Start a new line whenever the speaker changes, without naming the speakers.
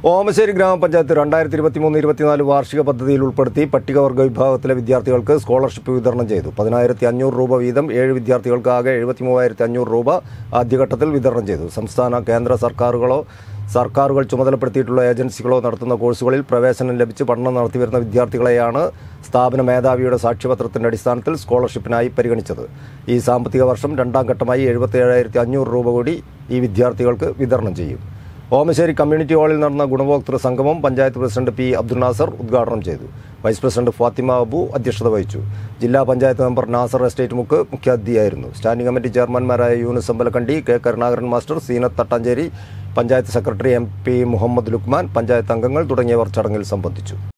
ഓമശ്ശേരി ഗ്രാമപഞ്ചായത്ത് രണ്ടായിരത്തി ഇരുപത്തി മൂന്ന് ഇരുപത്തിനാല് വാർഷിക പദ്ധതിയിൽ ഉൾപ്പെടുത്തി പട്ടികവർഗ വിഭാഗത്തിലെ വിദ്യാർത്ഥികൾക്ക് സ്കോളർഷിപ്പ് വിതരണം ചെയ്തു പതിനായിരത്തി അഞ്ഞൂറ് രൂപ വീതം ഏഴ് വിദ്യാർത്ഥികൾക്ക് ആകെ എഴുപത്തി മൂവായിരത്തി അഞ്ഞൂറ് രൂപ ആദ്യഘട്ടത്തിൽ വിതരണം ചെയ്തു സംസ്ഥാന കേന്ദ്ര സർക്കാരുകളോ സർക്കാരുകൾ ചുമതലപ്പെടുത്തിയിട്ടുള്ള ഏജൻസികളോ നടത്തുന്ന കോഴ്സുകളിൽ പ്രവേശനം ലഭിച്ച് പഠനം നടത്തിവരുന്ന വിദ്യാർത്ഥികളെയാണ് സ്ഥാപന മേധാവിയുടെ സാക്ഷ്യപത്രത്തിന്റെ അടിസ്ഥാനത്തിൽ സ്കോളർഷിപ്പിനായി പരിഗണിച്ചത് ഈ സാമ്പത്തിക വർഷം രണ്ടാം ഘട്ടമായി എഴുപത്തി ഏഴായിരത്തി അഞ്ഞൂറ് രൂപ കൂടി ഈ വിദ്യാർത്ഥികൾക്ക് വിതരണം ചെയ്യും ഓമശ്ശേരി കമ്മ്യൂണിറ്റി ഹാളിൽ നടന്ന ഗുണഭോക്തൃ സംഗമം പഞ്ചായത്ത് പ്രസിഡന്റ് പി അബ്ദുൽ നാസർ ഉദ്ഘാടനം ചെയ്തു വൈസ് പ്രസിഡന്റ് ഫാത്തിമ അബു അധ്യക്ഷത വഹിച്ചു ജില്ലാ പഞ്ചായത്ത് മെമ്പർ നാസർ എസ്റ്റേറ്റ് മുക്ക് മുഖ്യാതിഥിയായിരുന്നു സ്റ്റാൻഡിംഗ് കമ്മിറ്റി ചെയർമാൻമാരായ യൂനുസ് അമ്പലക്കണ്ടി കെ കരുണാകരൻ മാസ്റ്റർ സീനത്ത് തട്ടാഞ്ചേരി പഞ്ചായത്ത് സെക്രട്ടറി എം പി മുഹമ്മദ് ലുക്മാൻ പഞ്ചായത്ത് അംഗങ്ങൾ തുടങ്ങിയവർ ചടങ്ങിൽ സംബന്ധിച്ചു